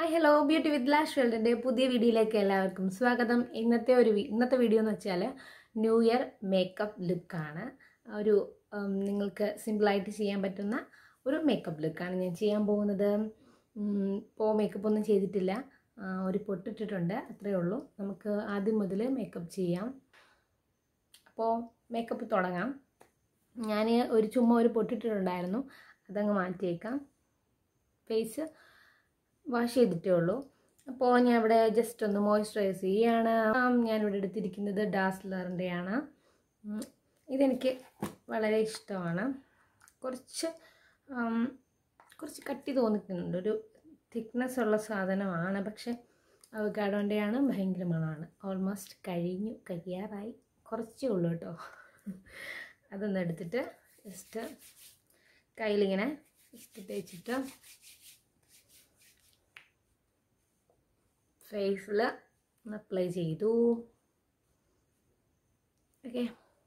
hi hello beauty with lash വേൾഡിൻ്റെ പുതിയ വീഡിയോയിലേക്ക് എല്ലാവർക്കും സ്വാഗതം ഇന്നത്തെ ഒരു വി- ഇന്നത്തെ വീഡിയോ എന്ന് വെച്ചാൽ ന്യൂ ഇയർ മേക്കപ്പ് ലുക്കാണ് ഒരു ഉം, നിങ്ങൾക്ക് സിമ്പിളായിട്ട് ചെയ്യാൻ പറ്റുന്ന ഒരു മേക്കപ്പ് ലുക്കാണ് ഞാൻ ചെയ്യാൻ പോകുന്നത് ഉം, ഇപ്പോൾ മേക്കപ്പ് ഒന്നും ചെയ്തിട്ടില്ല ആ, ഒരു പൊട്ടിട്ടിട്ടുണ്ട് അത്രയേ ഉള്ളൂ നമുക്ക് ആദ്യം മുതൽ മേക്കപ്പ് ചെയ്യാം അപ്പോൾ മേക്കപ്പ് തുടങ്ങാം ഞാൻ ഒരു ചുമ്മാ ഒരു പൊട്ടിട്ടിട്ടുണ്ടായിരുന്നു അതങ്ങ് മാറ്റിയേക്കാം ഫേസ് വാഷ് ചെയ്തിട്ടേ ഉള്ളൂ അപ്പോൾ ഞാൻ ഇവിടെ ജസ്റ്റ് ഒന്ന് മോയ്സ്ചറൈസ് ചെയ്യാണ് ഞാനിവിടെ എടുത്തിരിക്കുന്നത് ഡാസ്ലറിൻ്റെയാണ് ഇതെനിക്ക് വളരെ ഇഷ്ടമാണ് കുറച്ച് ഉം, കുറച്ച് കട്ടി തോന്നിക്കുന്നുണ്ട് ഒരു തിക്നെസ് ഉള്ള സാധനമാണ് പക്ഷേ അവക്കാഡോൻ്റെയാണ് ഭയങ്കര മണമാണ് ഓൾമോസ്റ്റ് കഴിഞ്ഞു കഴിയാറായി കുറച്ചേ ഉള്ളൂ കേട്ടോ അതൊന്ന് എടുത്തിട്ട് ജസ്റ്റ് കയ്യിലിങ്ങനെ ജസ്റ്റ് തേച്ചിട്ട് ഫേസിൽ ഒന്ന് അപ്ലൈ ചെയ്തു ഓക്കെ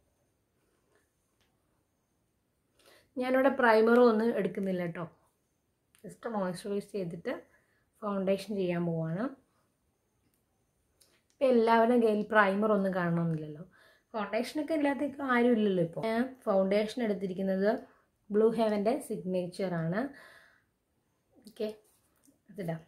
ഞാനിവിടെ പ്രൈമറും ഒന്നും എടുക്കുന്നില്ല കേട്ടോ ജസ്റ്റ് മോയ്സ്ചറൈസ് ചെയ്തിട്ട് ഫൗണ്ടേഷൻ ചെയ്യാൻ പോവാണ് ഇപ്പം എല്ലാവരും കയ്യിൽ പ്രൈമർ ഒന്നും കാണണമെന്നില്ലല്ലോ ഫൗണ്ടേഷനൊക്കെ ഇല്ലാത്തേക്ക് ആരും ഇല്ലല്ലോ ഇപ്പോൾ ഞാൻ ഫൗണ്ടേഷൻ എടുത്തിരിക്കുന്നത് ബ്ലൂ ഹെവൻ്റെ സിഗ്നേച്ചറാണ് ഓക്കെ അതിടാം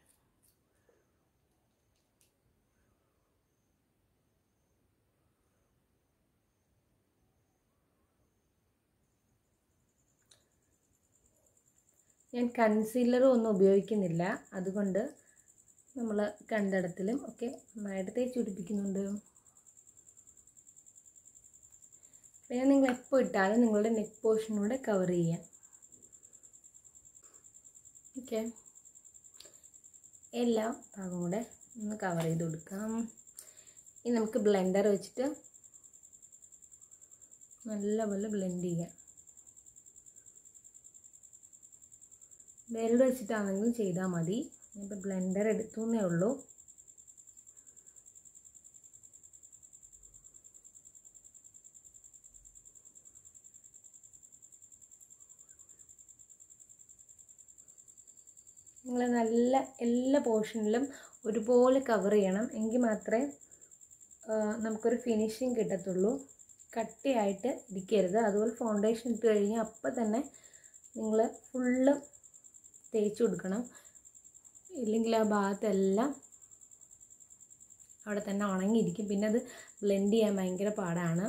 ഞാൻ കൺസീലറും ഒന്നും ഉപയോഗിക്കുന്നില്ല അതുകൊണ്ട് നമ്മൾ കണ്ടിടത്തിലും ഒക്കെ നന്നായിട്ട് തേച്ച് പിടിപ്പിക്കുന്നുണ്ട് പിന്നെ നിങ്ങൾ എപ്പോൾ ഇട്ടാലും നിങ്ങളുടെ നെക്ക് പോർഷനൂടെ കവർ ചെയ്യാം ഓക്കെ എല്ലാ ഭാഗവും കൂടെ ഒന്ന് കവർ ചെയ്ത് കൊടുക്കാം ഇനി നമുക്ക് ബ്ലെൻഡർ വെച്ചിട്ട് നല്ലപോലെ ബ്ലെൻഡ് ചെയ്യാം വെൽഡ് വെച്ചിട്ടാണെങ്കിലും ചെയ്താൽ മതി ഇപ്പോൾ ബ്ലെൻഡർ എടുത്തു എന്നേ ഉള്ളൂ നിങ്ങൾ നല്ല എല്ലാ പോർഷനിലും ഒരുപോലെ കവർ ചെയ്യണം എങ്കിൽ മാത്രമേ ആ, നമുക്കൊരു ഫിനിഷിങ് കിട്ടത്തുള്ളൂ കട്ടിയായിട്ട് ഇരിക്കരുത് അതുപോലെ ഫൗണ്ടേഷൻ ഇട്ട് കഴിഞ്ഞാൽ അപ്പം തന്നെ നിങ്ങൾ ഫുള്ള് തേച്ച് കൊടുക്കണം ഇല്ലെങ്കിൽ ആ ഭാഗത്തെല്ലാം അവിടെ തന്നെ ഉണങ്ങിയിരിക്കും പിന്നെ അത് ബ്ലെൻഡ് ചെയ്യാൻ ഭയങ്കര പാടാണ്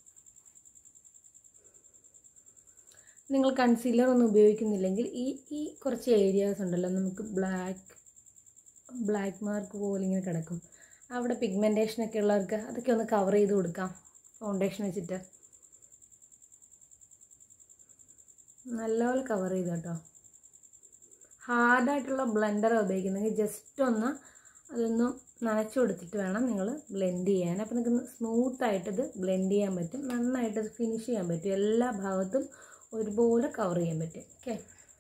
നിങ്ങൾ കൺസീലർ ഒന്നും ഉപയോഗിക്കുന്നില്ലെങ്കിൽ ഈ ഈ കുറച്ച് ഏരിയാസ് ഉണ്ടല്ലോ നമുക്ക് ബ്ലാക്ക് ബ്ലാക്ക് മാർക്ക് പോലെ ഇങ്ങനെ കിടക്കും അവിടെ പിഗ്മെൻറ്റേഷൻ ഒക്കെ ഉള്ളവർക്ക് അതൊക്കെ ഒന്ന് കവർ ചെയ്ത് കൊടുക്കാം ഫൗണ്ടേഷൻ വെച്ചിട്ട് നല്ലപോലെ കവർ ചെയ്ത് കേട്ടോ ഹാർഡായിട്ടുള്ള ബ്ലെൻഡർ ഉപയോഗിക്കുന്നെങ്കിൽ ജസ്റ്റ് ഒന്ന് അതൊന്ന് നനച്ചു കൊടുത്തിട്ട് വേണം നിങ്ങൾ ബ്ലെൻഡ് ചെയ്യാൻ അപ്പോൾ നിങ്ങൾക്ക് സ്മൂത്തായിട്ടത് ബ്ലെൻഡ് ചെയ്യാൻ പറ്റും നന്നായിട്ടത് ഫിനിഷ് ചെയ്യാൻ പറ്റും എല്ലാ ഭാഗത്തും ഒരുപോലെ കവർ ചെയ്യാൻ പറ്റും ഓക്കെ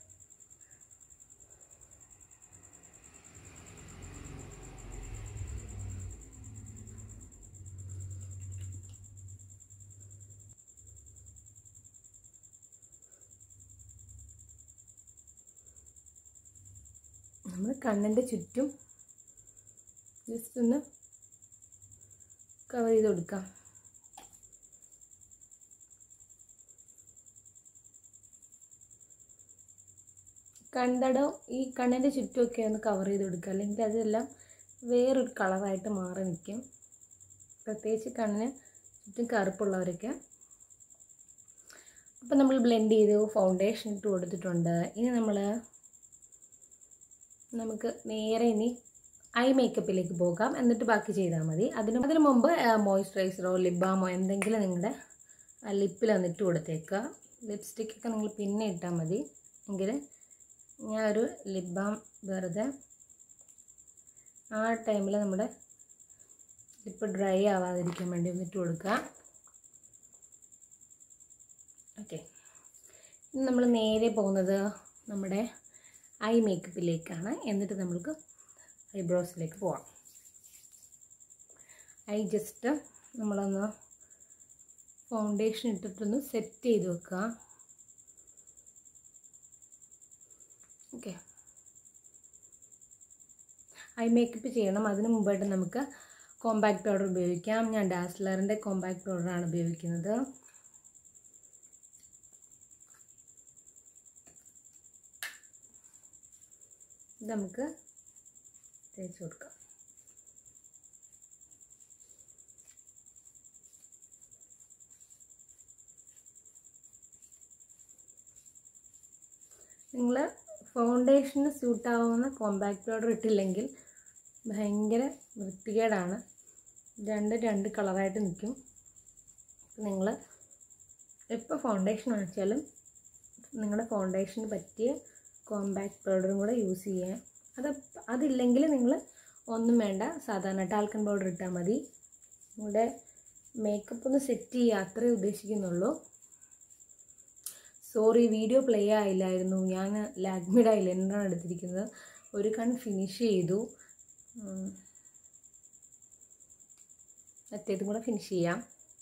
നമ്മൾ കണ്ണിൻ്റെ ചുറ്റും ജസ്റ്റ് ഒന്ന് കവർ ചെയ്ത് കൊടുക്കാം കണ്ടടോ ഈ കണ്ണിൻ്റെ ചുറ്റുമൊക്കെ ഒന്ന് കവർ ചെയ്ത് കൊടുക്കുക അല്ലെങ്കിൽ അതെല്ലാം വേറൊരു കളറായിട്ട് മാറി നിൽക്കും പ്രത്യേകിച്ച് കണ്ണിന് ചുറ്റും കറുപ്പുള്ളവരൊക്കെ അപ്പം നമ്മൾ ബ്ലെൻഡ് ചെയ്തു ഫൗണ്ടേഷൻ ഇട്ട് കൊടുത്തിട്ടുണ്ട് ഇനി നമ്മൾ നമുക്ക് നേരെ ഇനി ഐ മേക്കപ്പിലേക്ക് പോകാം എന്നിട്ട് ബാക്കി ചെയ്താൽ മതി അതിന് അതിന് മുമ്പ് മോയ്സ്ചറൈസറോ ലിപ് ബാമോ എന്തെങ്കിലും നിങ്ങളുടെ ലിപ്പിൽ വന്നിട്ട് കൊടുത്തേക്കുക ലിപ്സ്റ്റിക്കൊക്കെ നിങ്ങൾ പിന്നെ ഇട്ടാൽ മതി എങ്കിൽ ഞാൻ ഒരു ലിപ് ബാം വെറുതെ ആ ടൈമിൽ നമ്മുടെ ലിപ്പ് ഡ്രൈ ആവാതിരിക്കാൻ വേണ്ടി ഒന്നിട്ട് കൊടുക്കുക ഓക്കെ ഇനി നമ്മൾ നേരെ പോകുന്നത് നമ്മുടെ ഐ മേക്കപ്പിലേക്കാണ് എന്നിട്ട് നമ്മൾക്ക് ഐബ്രോസിലേക്ക് പോവാം ഐ ജസ്റ്റ് നമ്മളൊന്ന് ഫൗണ്ടേഷൻ ഇട്ടിട്ടൊന്ന് സെറ്റ് ചെയ്ത് വെക്കുക ഓക്കെ ഐ മേക്കപ്പ് ചെയ്യണം അതിന് മുമ്പായിട്ട് നമുക്ക് കോമ്പാക്ട് പൗഡർ ഉപയോഗിക്കാം ഞാൻ ഡാസ്ലറിൻ്റെ കോമ്പാക്ട് പൗഡറാണ് ഉപയോഗിക്കുന്നത് ഇത് നമുക്ക് തേച്ച് കൊടുക്കാം നിങ്ങൾ ഫൗണ്ടേഷന് സ്യൂട്ടാവുന്ന കോമ്പാക്ട് പൗഡർ ഇട്ടില്ലെങ്കിൽ ഭയങ്കര വൃത്തികേടാണ് രണ്ട് രണ്ട് കളറായിട്ട് നിൽക്കും നിങ്ങൾ എപ്പോൾ ഫൗണ്ടേഷൻ വാങ്ങിച്ചാലും നിങ്ങളുടെ ഫൗണ്ടേഷന് പറ്റിയ കോമ്പാക്ട് പൗഡറും കൂടെ യൂസ് ചെയ്യാം അത് അതില്ലെങ്കിൽ നിങ്ങൾ ഒന്നും വേണ്ട സാധാരണ ടാൽക്കൺ പൗഡർ ഇട്ടാൽ മതി നിങ്ങളുടെ മേക്കപ്പ് ഒന്ന് സെറ്റ് ചെയ്യുക അത്രേ ഉദ്ദേശിക്കുന്നുള്ളൂ സോറി വീഡിയോ പ്ലേ ആയില്ലായിരുന്നു ഞാൻ ലാഗ്മിഡ് ഐലൈനറാണ് എടുത്തിരിക്കുന്നത് ഒരു കൺ ഫിനിഷ് ചെയ്തു മറ്റേതും കൂടെ ഫിനിഷ് ചെയ്യാം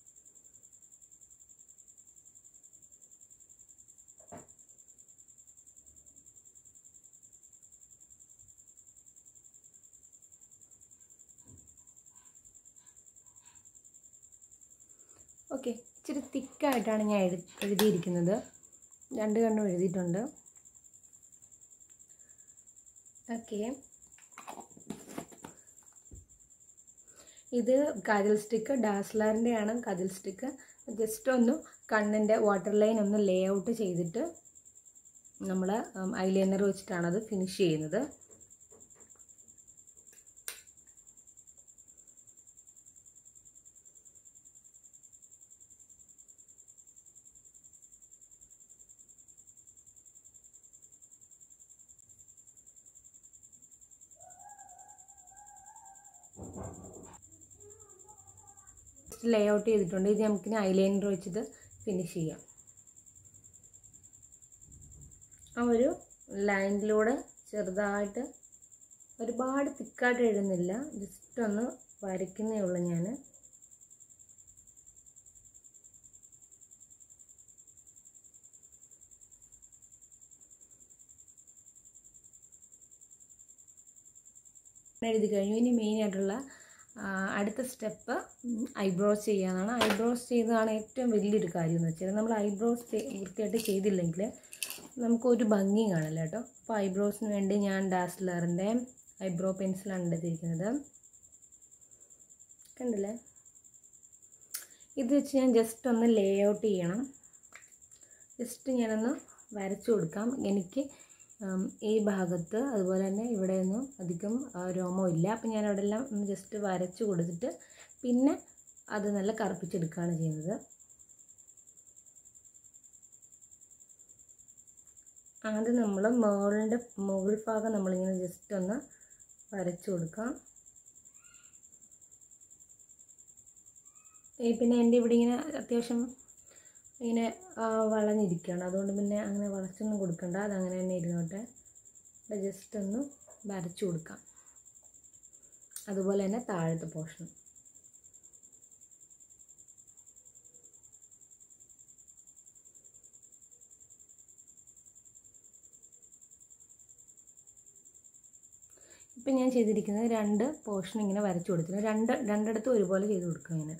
ഓക്കെ ഇച്ചിരി തിക്കായിട്ടാണ് ഞാൻ എഴു എഴുതിയിരിക്കുന്നത് രണ്ട് കണ്ണും എഴുതിയിട്ടുണ്ട് ഓക്കെ ഇത് കാജൽ സ്റ്റിക്ക് ഡാസ്ലറിൻ്റെ ആണ് കാജൽ സ്റ്റിക്ക് ജസ്റ്റ് ഒന്ന് കണ്ണിൻ്റെ വാട്ടർ ലൈൻ ഒന്ന് ലേ ഔട്ട് ചെയ്തിട്ട് നമ്മൾ ഐലൈനർ വെച്ചിട്ടാണ് അത് ഫിനിഷ് ചെയ്യുന്നത് ലേ ഔട്ട് ചെയ്തിട്ടുണ്ട് ഇത് നമുക്കിനി ഐലൈനർ വെച്ചിട്ട് ഫിനിഷ് ചെയ്യാം ആ ഒരു ലൈനിലൂടെ ചെറുതായിട്ട് ഒരുപാട് തിക്കായിട്ട് എഴുതുന്നില്ല ജസ്റ്റ് ഒന്ന് വരയ്ക്കുന്നേ ഉള്ളൂ ഞാൻ എഴുതി കഴിഞ്ഞു ഇനി മെയിനായിട്ടുള്ള അടുത്ത സ്റ്റെപ്പ് ഐബ്രോസ് ചെയ്യാനാണ് ഐബ്രോസ് ചെയ്യുന്നതാണ് ഏറ്റവും വലിയൊരു കാര്യം എന്ന് വെച്ചാൽ നമ്മൾ ഐബ്രോസ് വൃത്തിയായിട്ട് ചെയ്തില്ലെങ്കിൽ നമുക്കൊരു ഭംഗിയും കാണില്ല കേട്ടോ അപ്പോൾ ഐബ്രോസിന് വേണ്ടി ഞാൻ ഡാസ്ലറിൻ്റെ ഐബ്രോ പെൻസിലാണ് എടുത്തിരിക്കുന്നത് കണ്ടില്ലേ ഇത് വെച്ച് ഞാൻ ജസ്റ്റ് ഒന്ന് ലേ ഔട്ട് ചെയ്യണം ജസ്റ്റ് ഞാനൊന്ന് വരച്ചു കൊടുക്കാം എനിക്ക് ഈ ഭാഗത്ത് അതുപോലെ തന്നെ ഇവിടെയൊന്നും അധികം രോമം ഇല്ല അപ്പം ഞാൻ അവിടെ എല്ലാം ഒന്ന് ജസ്റ്റ് വരച്ച് കൊടുത്തിട്ട് പിന്നെ അത് നല്ല കറുപ്പിച്ചെടുക്കുകയാണ് ചെയ്യുന്നത് ആദ്യം നമ്മൾ മുകളിൻ്റെ മുകൾ ഭാഗം നമ്മളിങ്ങനെ ജസ്റ്റ് ഒന്ന് വരച്ചു കൊടുക്കാം പിന്നെ എൻ്റെ ഇവിടെ ഇങ്ങനെ അത്യാവശ്യം ഇങ്ങനെ വളഞ്ഞിരിക്കുകയാണ് അതുകൊണ്ട് പിന്നെ അങ്ങനെ വളച്ചൊന്നും കൊടുക്കണ്ട അതങ്ങനെ തന്നെ ഇരുന്നോട്ടെ ജസ്റ്റ് ഒന്ന് വരച്ചു കൊടുക്കാം അതുപോലെ തന്നെ താഴത്തെ പോർഷൻ ഇപ്പം ഞാൻ ചെയ്തിരിക്കുന്നത് രണ്ട് പോർഷൻ ഇങ്ങനെ വരച്ചു കൊടുത്തിട്ടുണ്ട് രണ്ട് രണ്ടിടത്തും ഒരുപോലെ ചെയ്ത് കൊടുക്കുക ഇങ്ങനെ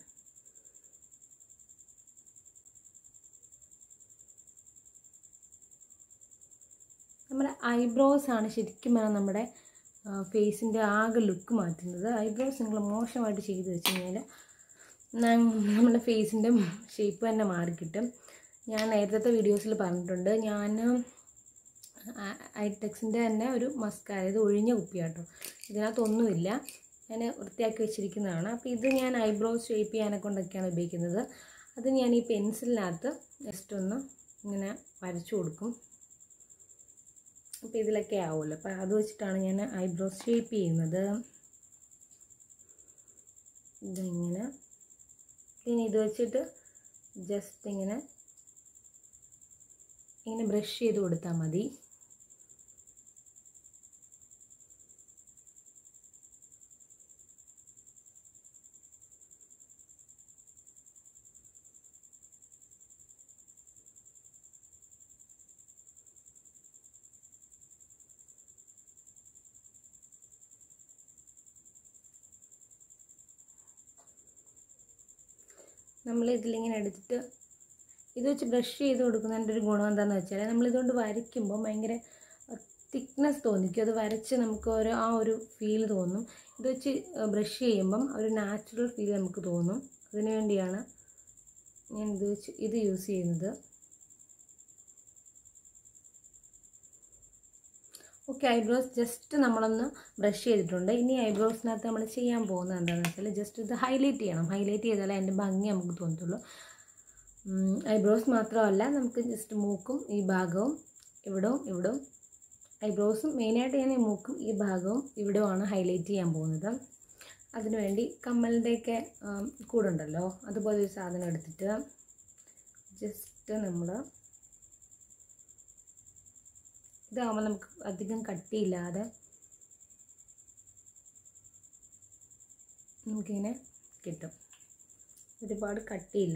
നമ്മുടെ ഐബ്രോസ് ആണ് ശരിക്കും പറഞ്ഞാൽ നമ്മുടെ ഫേസിൻ്റെ ആകെ ലുക്ക് മാറ്റുന്നത് ഐബ്രോസ് നിങ്ങൾ മോശമായിട്ട് ചെയ്ത് വെച്ച് കഴിഞ്ഞാൽ നമ്മുടെ ഫേസിൻ്റെ ഷേപ്പ് തന്നെ മാറിക്കിട്ടും ഞാൻ നേരത്തെ വീഡിയോസിൽ പറഞ്ഞിട്ടുണ്ട് ഞാൻ ഐടെക്സിൻ്റെ തന്നെ ഒരു മസ്കാര ഇത് ഒഴിഞ്ഞ കുപ്പിയാട്ടോ ഇതിനകത്തൊന്നുമില്ല ഞാൻ വൃത്തിയാക്കി വെച്ചിരിക്കുന്നതാണ് അപ്പോൾ ഇത് ഞാൻ ഐബ്രോസ് ഷേപ്പ് ചെയ്യാനെ കൊണ്ടൊക്കെയാണ് ഉപയോഗിക്കുന്നത് അത് ഞാൻ ഈ പെൻസിലിനകത്ത് ജസ്റ്റ് ഒന്ന് ഇങ്ങനെ വരച്ചു കൊടുക്കും അപ്പോൾ ഇതിലൊക്കെ ആവുമല്ലോ അപ്പോൾ അത് വെച്ചിട്ടാണ് ഞാൻ ഐബ്രോസ് ഷേപ്പ് ചെയ്യുന്നത് ഇതിങ്ങനെ ഇനി ഇത് വെച്ചിട്ട് ജസ്റ്റ് ഇങ്ങനെ ഇങ്ങനെ ബ്രഷ് ചെയ്ത് കൊടുത്താൽ മതി നമ്മൾ ഇതിലിങ്ങനെ എടുത്തിട്ട് ഇത് വെച്ച് ബ്രഷ് ചെയ്ത് കൊടുക്കുന്നതിൻ്റെ ഒരു ഗുണം എന്താണെന്ന് വെച്ചാൽ നമ്മളിതുകൊണ്ട് വരയ്ക്കുമ്പോൾ ഭയങ്കര തിക്നെസ് തോന്നിക്കും അത് വരച്ച് നമുക്ക് ഒരു ആ ഒരു ഫീൽ തോന്നും ഇത് വെച്ച് ബ്രഷ് ചെയ്യുമ്പം ഒരു നാച്ചുറൽ ഫീൽ നമുക്ക് തോന്നും അതിനു വേണ്ടിയാണ് ഞാൻ ഇത് വെച്ച് ഇത് യൂസ് ചെയ്യുന്നത് ഓക്കെ ഐബ്രോസ് ജസ്റ്റ് നമ്മളൊന്ന് ബ്രഷ് ചെയ്തിട്ടുണ്ട് ഇനി ഐബ്രോസിനകത്ത് നമ്മൾ ചെയ്യാൻ പോകുന്നത് എന്താണെന്ന് വെച്ചാൽ ജസ്റ്റ് ഇത് ഹൈലൈറ്റ് ചെയ്യണം ഹൈലൈറ്റ് ചെയ്താലേ അതിൻ്റെ ഭംഗി നമുക്ക് തോന്നത്തുള്ളൂ ഐബ്രോസ് മാത്രമല്ല നമുക്ക് ജസ്റ്റ് മൂക്കും ഈ ഭാഗവും ഇവിടവും ഇവിടവും ഐബ്രോസും മെയിനായിട്ട് ഞാൻ ഈ മൂക്കും ഈ ഭാഗവും ഇവിടവുമാണ് ഹൈലൈറ്റ് ചെയ്യാൻ പോകുന്നത് അതിനുവേണ്ടി കമ്മലിൻ്റെയൊക്കെ കൂടുണ്ടല്ലോ അതുപോലെ ഒരു സാധനം എടുത്തിട്ട് ജസ്റ്റ് നമ്മൾ ഇതാകുമ്പോൾ നമുക്ക് അധികം കട്ടിയില്ലാതെ നമുക്കിങ്ങനെ കിട്ടും ഒരുപാട് കട്ടിയില്ല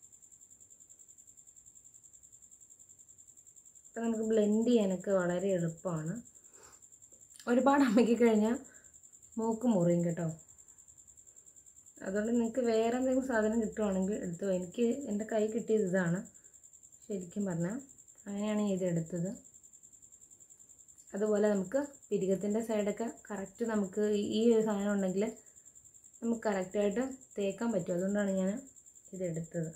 അപ്പം നമുക്ക് ബ്ലെൻഡ് ചെയ്യാനൊക്കെ വളരെ എളുപ്പമാണ് ഒരുപാട് അമ്മയ്ക്ക് കഴിഞ്ഞാൽ മൂക്ക് മുറിയും കേട്ടോ അതുകൊണ്ട് നിങ്ങൾക്ക് വേറെ എന്തെങ്കിലും സാധനം കിട്ടുവാണെങ്കിൽ എടുത്തോ എനിക്ക് എൻ്റെ കൈ കിട്ടിയത് ഇതാണ് ശരിക്കും പറഞ്ഞാൽ അങ്ങനെയാണ് ഞാൻ ഇത് എടുത്തത് അതുപോലെ നമുക്ക് പിരികത്തിൻ്റെ സൈഡൊക്കെ കറക്റ്റ് നമുക്ക് ഈ ഒരു സാധനം ഉണ്ടെങ്കിൽ നമുക്ക് കറക്റ്റായിട്ട് തേക്കാൻ പറ്റും അതുകൊണ്ടാണ് ഞാൻ ഇതെടുത്തത്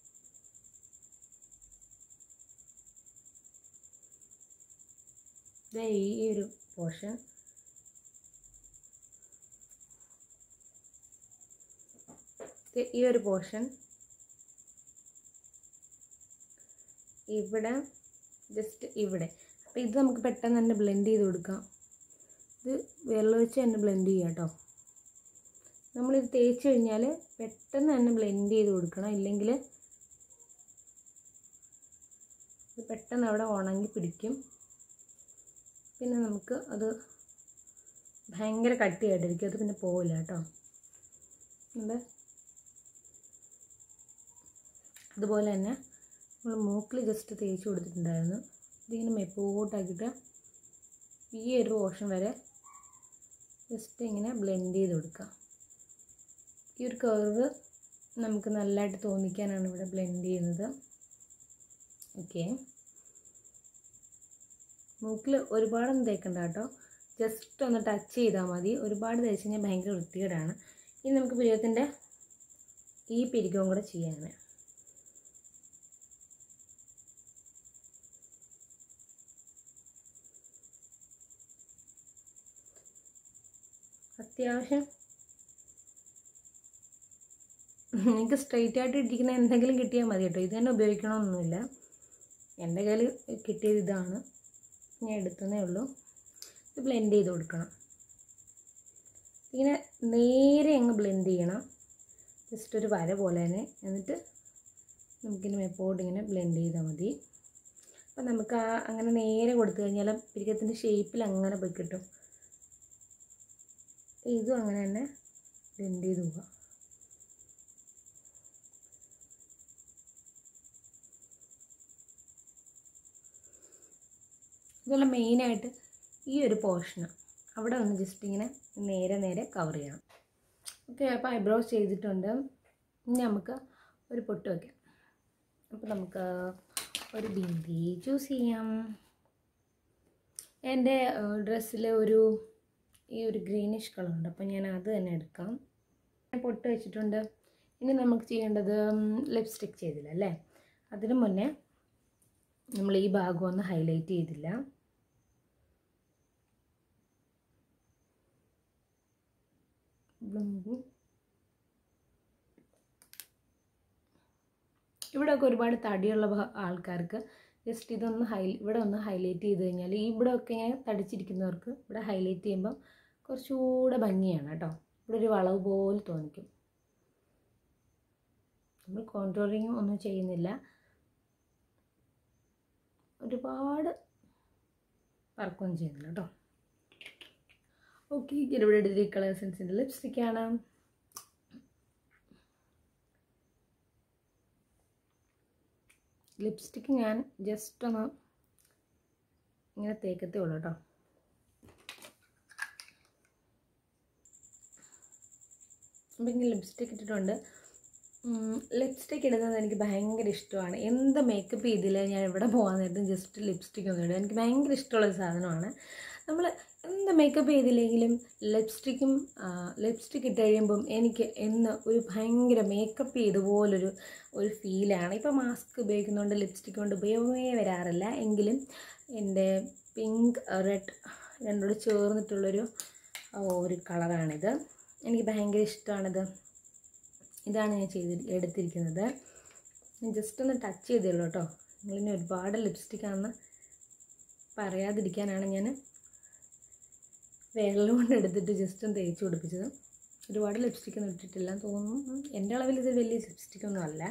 ദേ ഈ ഒരു പോർഷൻ ഈ ഒരു പോർഷൻ ഇവിടെ ജസ്റ്റ് ഇവിടെ അപ്പോൾ ഇത് നമുക്ക് പെട്ടെന്ന് തന്നെ ബ്ലെൻഡ് ചെയ്ത് കൊടുക്കാം ഇത് വെള്ളം ഒഴിച്ച് തന്നെ ബ്ലെൻഡ് ചെയ്യാം കേട്ടോ നമ്മളിത് തേച്ച് കഴിഞ്ഞാൽ പെട്ടെന്ന് തന്നെ ബ്ലെൻഡ് ചെയ്ത് കൊടുക്കണം ഇല്ലെങ്കിൽ ഇത് പെട്ടെന്ന് അവിടെ ഉണങ്ങി പിടിക്കും പിന്നെ നമുക്ക് അത് ഭയങ്കര കട്ടിയായിട്ടിരിക്കും അത് പിന്നെ പോവില്ല കേട്ടോ ഉണ്ട് അതുപോലെ തന്നെ നമ്മൾ മൂക്കിൽ ജസ്റ്റ് തേച്ച് കൊടുത്തിട്ടുണ്ടായിരുന്നു ഇതിങ്ങനെ മെപ്പോട്ടാക്കിയിട്ട് ഈ ഒരു പോർഷൻ വരെ ജസ്റ്റ് ഇങ്ങനെ ബ്ലെൻഡ് ചെയ്ത് കൊടുക്കുക ഈ ഒരു കർവ് നമുക്ക് നല്ലതായിട്ട് തോന്നിക്കാനാണ് ഇവിടെ ബ്ലെൻഡ് ചെയ്യുന്നത് ഓക്കെ മൂക്കിൽ ഒരുപാടൊന്നും തേക്കണ്ട കേട്ടോ ജസ്റ്റ് ഒന്ന് ടച്ച് ചെയ്താൽ മതി ഒരുപാട് തേച്ച് കഴിഞ്ഞാൽ ഭയങ്കര വൃത്തികേടാണ് ഇനി നമുക്ക് പിരികത്തിൻ്റെ ഈ പിരികവും കൂടെ ചെയ്യാനാണ് അത്യാവശ്യം നിങ്ങൾക്ക് സ്ട്രെയിറ്റ് ആയിട്ട് ഇരിക്കുന്ന എന്തെങ്കിലും കിട്ടിയാൽ മതി കേട്ടോ ഇത് തന്നെ ഉപയോഗിക്കണമെന്നൊന്നുമില്ല എൻ്റെ കയ്യിൽ കിട്ടിയത് ഇതാണ് ഞാൻ എടുത്തതേ ഉള്ളൂ ഇത് ബ്ലെൻഡ് ചെയ്ത് കൊടുക്കണം ഇങ്ങനെ നേരെ അങ്ങ് ബ്ലെൻഡ് ചെയ്യണം ജസ്റ്റ് ഒരു വര പോലെ തന്നെ എന്നിട്ട് നമുക്കിങ്ങനെ മെപ്പോട്ട് ഇങ്ങനെ ബ്ലെൻഡ് ചെയ്താൽ മതി അപ്പം നമുക്ക് ആ അങ്ങനെ നേരെ കൊടുത്തു കഴിഞ്ഞാൽ പിരികത്തിൻ്റെ ഷേപ്പിൽ അങ്ങനെ പോയി കിട്ടും ഇതും അങ്ങനെ തന്നെ ബ്ലെൻഡ് ചെയ്ത് പോവാം ഇതുപോലെ മെയിനായിട്ട് ഈ ഒരു പോർഷന് അവിടെ ഒന്ന് ജസ്റ്റ് ഇങ്ങനെ നേരെ നേരെ കവർ ചെയ്യണം ഓക്കെ അപ്പോൾ ഐബ്രോസ് ചെയ്തിട്ടുണ്ട് ഇനി നമുക്ക് ഒരു പൊട്ട് വയ്ക്കാം അപ്പോൾ നമുക്ക് ഒരു ബിന്ദി ചൂസ് ചെയ്യാം എൻ്റെ ഡ്രസ്സിൽ ഒരു ഈ ഒരു ഗ്രീനിഷ് കളറുണ്ട് അപ്പോൾ ഞാൻ അത് തന്നെ എടുക്കാം ഞാൻ പൊട്ട് വെച്ചിട്ടുണ്ട് ഇനി നമുക്ക് ചെയ്യേണ്ടത് ലിപ്സ്റ്റിക്ക് ചെയ്തില്ല അല്ലേ അതിനു മുന്നേ നമ്മൾ ഈ ഭാഗം ഒന്ന് ഹൈലൈറ്റ് ചെയ്തില്ല ഇവിടെയൊക്കെ ഒരുപാട് തടിയുള്ള ഭ- ആൾക്കാർക്ക് ജസ്റ്റ് ഇതൊന്ന് ഹൈ ഇവിടെ ഒന്ന് ഹൈലൈറ്റ് ചെയ്ത് കഴിഞ്ഞാൽ ഈ ഇവിടെയൊക്കെ ഇങ്ങനെ തടിച്ചിരിക്കുന്നവർക്ക് ഇവിടെ ഹൈലൈറ്റ് ചെയ്യുമ്പം കുറച്ചുകൂടെ ഭംഗിയാണ് കേട്ടോ ഇവിടെ ഒരു വളവ് പോലെ തോന്നിക്കും നമ്മൾ കോൺട്രോളിങ് ഒന്നും ചെയ്യുന്നില്ല ഒരുപാട് വർക്കൊന്നും ചെയ്യുന്നില്ല കേട്ടോ ഓക്കെ ഇവിടെ ഡിഗ്രി കളർ സെൻസിൻ്റെ ലിപ്സ്റ്റിക്കാണ് ലിപ്സ്റ്റിക്ക് ഞാൻ ജസ്റ്റ് ഒന്ന് ഇങ്ങനെ തേക്കത്തേ ഉള്ളൂ കേട്ടോ അപ്പം ഇങ്ങനെ ലിപ്സ്റ്റിക്ക് ഇട്ടിട്ടുണ്ട് ലിപ്സ്റ്റിക് ഇടുന്നത് എനിക്ക് ഭയങ്കര ഇഷ്ടമാണ് എന്ത് മേക്കപ്പ് ചെയ്തില്ല ഞാൻ എവിടെ പോകാൻ നേരത്തും ജസ്റ്റ് ലിപ്സ്റ്റിക് ഒന്ന് ഇടും എനിക്ക് ഭയങ്കര ഇഷ്ടമുള്ളൊരു സാധനമാണ് നമ്മൾ എന്ത് മേക്കപ്പ് ചെയ്തില്ലെങ്കിലും ലിപ്സ്റ്റിക്കും ലിപ്സ്റ്റിക് ഇട്ട് കഴിയുമ്പം എനിക്ക് എന്ന് ഒരു ഭയങ്കര മേക്കപ്പ് ചെയ്ത പോലൊരു ഒരു ഫീലാണ് ഇപ്പോൾ മാസ്ക് ഉപയോഗിക്കുന്നതുകൊണ്ട് ലിപ്സ്റ്റിക് കൊണ്ട് ഉപയോഗമേ വരാറില്ല എങ്കിലും എൻ്റെ പിങ്ക് റെഡ് രണ്ടോട് ചേർന്നിട്ടുള്ളൊരു ആ, ഒരു കളറാണിത് എനിക്ക് ഭയങ്കര ഇഷ്ടമാണിത് ഇതാണ് ഞാൻ ചെയ്ത് എടുത്തിരിക്കുന്നത് ഞാൻ ജസ്റ്റ് ഒന്ന് ടച്ച് ചെയ്തേ ഉള്ളൂ കേട്ടോ നിങ്ങളിനി ഒരുപാട് ലിപ്സ്റ്റിക് ആണെന്ന് പറയാതിരിക്കാനാണ് ഞാൻ വിരൽ കൊണ്ട് എടുത്തിട്ട് ജസ്റ്റ് ഒന്ന് തേച്ച് പിടിപ്പിച്ചത് ഒരുപാട് ലിപ്സ്റ്റിക് ഒന്നും ഇട്ടിട്ടില്ല എന്ന് തോന്നുന്നു ഉം, എൻ്റെ അളവിൽ ഇത് വലിയ ലിപ്സ്റ്റിക് ഒന്നും അല്ല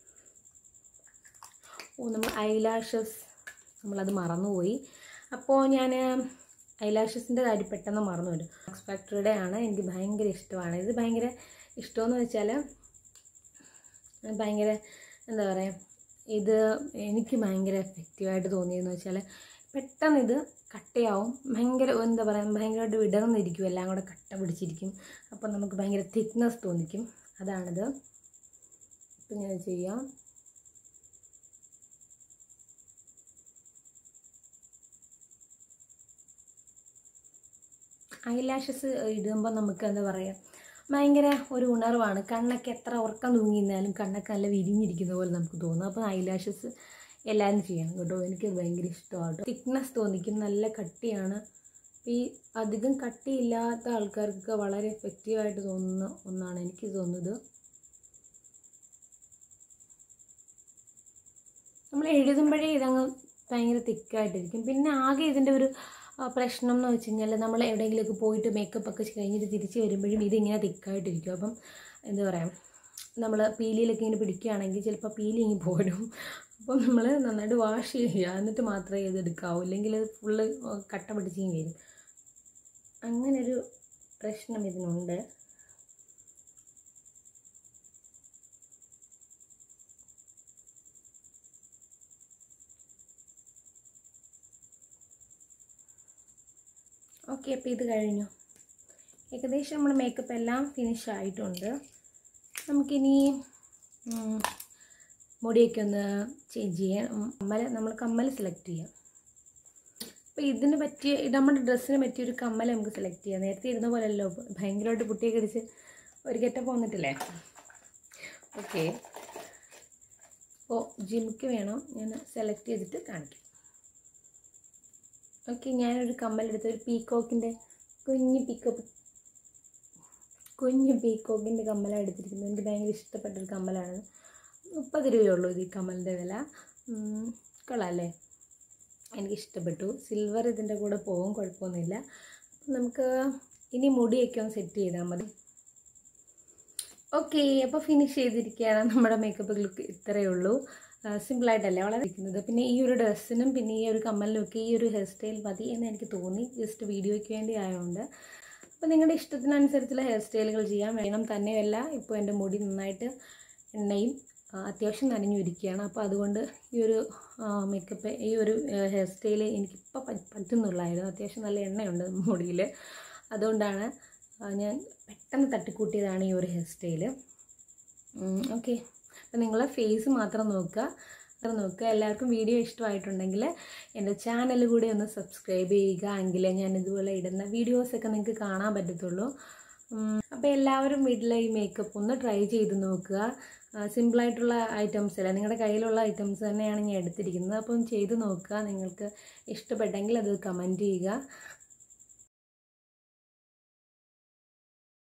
ഓ നമ്മൾ ഐലാഷസ് നമ്മളത് മറന്നുപോയി അപ്പോൾ ഞാൻ ഐലാഷസിൻ്റെ കാര്യം പെട്ടെന്ന് മറന്നു വരും മാക്സ് ഫാക്ടറിയുടെ ആണ് എനിക്ക് ഭയങ്കര ഇഷ്ടമാണ് ഇത് ഭയങ്കര ഇഷ്ടമെന്ന് വെച്ചാൽ ഭയങ്കര എന്താ പറയുക ഇത് എനിക്ക് ഭയങ്കര എഫക്റ്റീവായിട്ട് തോന്നിയതെന്ന് വെച്ചാൽ പെട്ടെന്ന് ഇത് കട്ടയാവും ഭയങ്കര എന്താ പറയുക ഭയങ്കരമായിട്ട് വിടർന്നിരിക്കും എല്ലാം കൂടെ കട്ട പിടിച്ചിരിക്കും അപ്പം നമുക്ക് ഭയങ്കര തിക്നെസ് തോന്നിക്കും അതാണിത് ഇപ്പം ഞാൻ ചെയ്യാം ഐലാഷസ് ഇടുമ്പോൾ നമുക്ക് എന്താ പറയുക ഭയങ്കര ഒരു ഉണർവാണ് കണ്ണൊക്കെ എത്ര ഉറക്കം തൂങ്ങിയിരുന്നാലും കണ്ണൊക്കെ നല്ല വിരിഞ്ഞിരിക്കുന്ന പോലെ നമുക്ക് തോന്നും അപ്പോൾ ഐലാഷസ് എല്ലാവരും ചെയ്യണം കേട്ടോ എനിക്ക് ഭയങ്കര ഇഷ്ടമാണ് തിക്നെസ് തോന്നിക്കും നല്ല കട്ടിയാണ് ഈ അധികം കട്ടിയില്ലാത്ത ആൾക്കാർക്കൊക്കെ വളരെ എഫക്റ്റീവായിട്ട് തോന്നുന്ന ഒന്നാണ് എനിക്ക് തോന്നുന്നത് നമ്മൾ എഴുതുമ്പോഴേ ഇതങ്ങ് ഭയങ്കര തിക്കായിട്ടിരിക്കും പിന്നെ ആകെ ഇതിൻ്റെ ഒരു ആ, പ്രശ്നം എന്ന് വെച്ച് കഴിഞ്ഞാൽ നമ്മൾ എവിടെയെങ്കിലുമൊക്കെ പോയിട്ട് മേക്കപ്പ് ഒക്കെ കഴിഞ്ഞിട്ട് തിരിച്ച് വരുമ്പോഴും ഇതിങ്ങനെ തിക്കായിട്ടിരിക്കും അപ്പം എന്താ പറയുക നമ്മൾ പീലിയിലൊക്കെ ഇങ്ങനെ പിടിക്കുകയാണെങ്കിൽ ചിലപ്പോൾ പീലിങ്ങി പോരും അപ്പം നമ്മൾ നന്നായിട്ട് വാഷ് ചെയ്യുക എന്നിട്ട് മാത്രമേ ഇത് എടുക്കാവൂ ഇല്ലെങ്കിൽ ഇത് ഫുള്ള് കട്ട പിടിച്ചിങ്ങി വരും അങ്ങനൊരു പ്രശ്നം ഇതിനുണ്ട് ഓക്കെ അപ്പോൾ ഇത് കഴിഞ്ഞു ഏകദേശം നമ്മൾ മേക്കപ്പ് എല്ലാം ഫിനിഷ് ആയിട്ടുണ്ട് നമുക്കിനി ഉം, മുടിയൊക്കെ ഒന്ന് ചേഞ്ച് ചെയ്യാം ഉം, കമ്മൽ നമ്മൾ കമ്മൽ സെലക്ട് ചെയ്യാം അപ്പോൾ ഇതിന് പറ്റിയ ഇത് നമ്മുടെ ഡ്രസ്സിന് പറ്റിയ ഒരു കമ്മൽ നമുക്ക് സെലക്ട് ചെയ്യാം നേരത്തെ ഇരുന്ന പോലെയല്ലോ ഭയങ്കരമായിട്ട് പുട്ടിയൊക്കെ അടിച്ച് ഒരു ഗെറ്റപ്പ് വന്നിട്ടില്ലേ ഓക്കെ അപ്പോൾ ജിമിക്ക് വേണം ഞാൻ സെലക്ട് ചെയ്തിട്ട് കാണിക്കാം ഓക്കെ ഞാനൊരു കമ്മലെടുത്ത് ഒരു പീക്കോക്കിൻ്റെ കുഞ്ഞ് പീക്കോക്ക് കുഞ്ഞ് പീക്കോക്കിൻ്റെ കമ്മലാണ് എടുത്തിരിക്കുന്നത് എനിക്ക് ഭയങ്കര ഇഷ്ടപ്പെട്ടൊരു കമ്മലാണ് മുപ്പത് രൂപയുള്ളൂ ഇത് ഈ കമ്മലിൻ്റെ വില ഉം, കൊള്ളാമല്ലേ എനിക്ക് ഇഷ്ടപ്പെട്ടു സിൽവർ ഇതിൻ്റെ കൂടെ പോകും കുഴപ്പമൊന്നുമില്ല അപ്പം നമുക്ക് ഇനി മുടിയൊക്കെ ഒന്ന് സെറ്റ് ചെയ്താൽ മതി ഓക്കെ അപ്പോൾ ഫിനിഷ് ചെയ്തിരിക്കുകയാണ് നമ്മുടെ മേക്കപ്പ് ലുക്ക് ഇത്രയേ ഉള്ളൂ സിമ്പിളായിട്ടല്ലേ വളരെ ഇരിക്കുന്നത് പിന്നെ ഈ ഒരു ഡ്രസ്സിനും പിന്നെ ഈ ഒരു കമ്മലിനും ഒക്കെ ഈ ഒരു ഹെയർ സ്റ്റൈൽ മതി എന്ന് എനിക്ക് തോന്നി ജസ്റ്റ് വീഡിയോയ്ക്ക് വേണ്ടി ആയതുകൊണ്ട് അപ്പോൾ നിങ്ങളുടെ ഇഷ്ടത്തിനനുസരിച്ചുള്ള ഹെയർ സ്റ്റൈലുകൾ ചെയ്യാൻ വേണം തന്നെയല്ല ഇപ്പോൾ എൻ്റെ മുടി നന്നായിട്ട് എണ്ണയും ആ, അത്യാവശ്യം നനഞ്ഞിരിക്കുകയാണ് അപ്പോൾ അതുകൊണ്ട് ഈ ഒരു മേക്കപ്പ് ഈ ഒരു ഹെയർ സ്റ്റൈൽ എനിക്കിപ്പോൾ പറ്റുന്നുള്ളായിരുന്നു അത്യാവശ്യം നല്ല എണ്ണയുണ്ട് മുടിയിൽ അതുകൊണ്ടാണ് ആ, ഞാൻ പെട്ടെന്ന് തട്ടിക്കൂട്ടിയതാണ് ഈ ഒരു ഹെയർ സ്റ്റൈല് ഓക്കെ അപ്പം നിങ്ങൾ ഫേസ് മാത്രം നോക്കുക മാത്രം നോക്കുക എല്ലാവർക്കും വീഡിയോ ഇഷ്ടമായിട്ടുണ്ടെങ്കിൽ എൻ്റെ ചാനൽ കൂടി ഒന്ന് സബ്സ്ക്രൈബ് ചെയ്യുക എങ്കിലേ ഞാൻ ഇതുപോലെ ഇടുന്ന വീഡിയോസൊക്കെ നിങ്ങൾക്ക് കാണാൻ പറ്റത്തുള്ളൂ അപ്പോൾ എല്ലാവരും വീട്ടിലെ ഈ മേക്കപ്പ് ഒന്ന് ട്രൈ ചെയ്ത് നോക്കുക സിമ്പിളായിട്ടുള്ള ഐറ്റംസ് അല്ല നിങ്ങളുടെ കയ്യിലുള്ള ഐറ്റംസ് തന്നെയാണ് ഞാൻ എടുത്തിരിക്കുന്നത് അപ്പം ചെയ്ത് നോക്കുക നിങ്ങൾക്ക് ഇഷ്ടപ്പെട്ടെങ്കിൽ അത് കമൻറ്റ് ചെയ്യുക